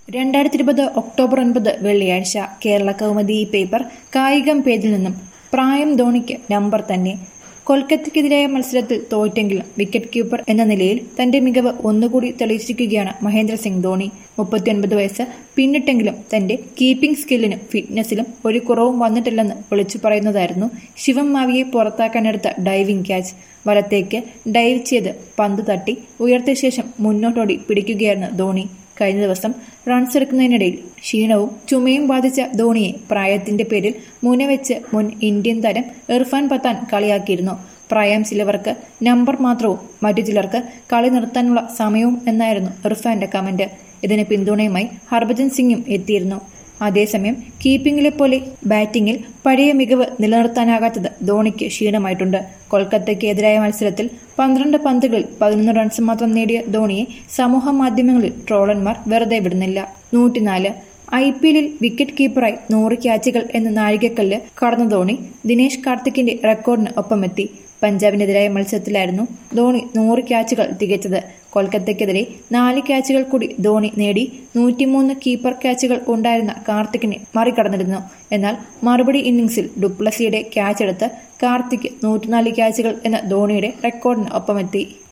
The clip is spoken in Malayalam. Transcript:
രണ്ടായിരത്തി ഇരുപത് ഒക്ടോബർ ഒൻപത് വെള്ളിയാഴ്ച കേരള കൗമുദി ഈ പേപ്പർ കായികം പേജിൽ നിന്നും പ്രായം ധോണിക്ക് നമ്പർ തന്നെ കൊൽക്കത്തയ്ക്കെതിരായ മത്സരത്തിൽ തോറ്റെങ്കിലും വിക്കറ്റ് കീപ്പർ എന്ന നിലയിൽ തന്റെ മികവ് ഒന്നുകൂടി തെളിയിച്ചിരിക്കുകയാണ് മഹേന്ദ്ര സിംഗ് ധോണി മുപ്പത്തിയൊൻപത് വയസ്സ് പിന്നിട്ടെങ്കിലും തന്റെ കീപ്പിംഗ് സ്കില്ലിനും ഫിറ്റ്നസിലും ഒരു കുറവും വന്നിട്ടില്ലെന്ന് വിളിച്ചു പറയുന്നതായിരുന്നു ശിവം മാവിയെ പുറത്താക്കാനെടുത്ത ഡൈവിംഗ് ക്യാച്ച് വലത്തേക്ക് ഡൈവ് ചെയ്ത് പന്ത് തട്ടി ഉയർത്തിയ ശേഷം മുന്നോട്ടോടി പിടിക്കുകയായിരുന്നു ധോണി കഴിഞ്ഞ ദിവസം റൺസ് എടുക്കുന്നതിനിടയിൽ ക്ഷീണവും ചുമയും ബാധിച്ച ധോണിയെ പ്രായത്തിന്റെ പേരിൽ മുനവെച്ച് മുൻ ഇന്ത്യൻ താരം ഇർഫാൻ പത്താൻ കളിയാക്കിയിരുന്നു പ്രായം ചിലവർക്ക് നമ്പർ മാത്രവും മറ്റു ചിലർക്ക് കളി നിർത്താനുള്ള സമയവും എന്നായിരുന്നു ഇർഫാന്റെ കമന്റ് ഇതിന് പിന്തുണയുമായി ഹർഭജൻ സിംഗും എത്തിയിരുന്നു അതേസമയം കീപ്പിംഗിലെ പോലെ ബാറ്റിംഗിൽ പഴയ മികവ് നിലനിർത്താനാകാത്തത് ധോണിക്ക് ക്ഷീണമായിട്ടുണ്ട് കൊൽക്കത്തയ്ക്ക് എതിരായ മത്സരത്തിൽ പന്ത്രണ്ട് പന്തുകളിൽ പതിനൊന്ന് റൺസ് മാത്രം നേടിയ ധോണിയെ സമൂഹ മാധ്യമങ്ങളിൽ ട്രോളന്മാർ വെറുതെ വിടുന്നില്ല നൂറ്റിനാല് ഐ പി എല്ലിൽ വിക്കറ്റ് കീപ്പറായി നൂറ് ക്യാച്ചുകൾ എന്ന നാഴികക്കല്ല് കടന്ന ധോണി ദിനേശ് കാർത്തിക്കിന്റെ റെക്കോർഡിന് ഒപ്പമെത്തി പഞ്ചാബിനെതിരായ മത്സരത്തിലായിരുന്നു ധോണി നൂറ് ക്യാച്ചുകൾ തികച്ചത് കൊൽക്കത്തയ്ക്കെതിരെ നാല് ക്യാച്ചുകൾ കൂടി ധോണി നേടി നൂറ്റിമൂന്ന് കീപ്പർ ക്യാച്ചുകൾ ഉണ്ടായിരുന്ന കാർത്തിക്കിനെ മറികടന്നിരുന്നു എന്നാൽ മറുപടി ഇന്നിംഗ്സിൽ ഡുപ്ലസിയുടെ ക്യാച്ചെടുത്ത് കാർത്തിക് നൂറ്റിനാല് ക്യാച്ചുകൾ എന്ന ധോണിയുടെ റെക്കോർഡിന് ഒപ്പമെത്തി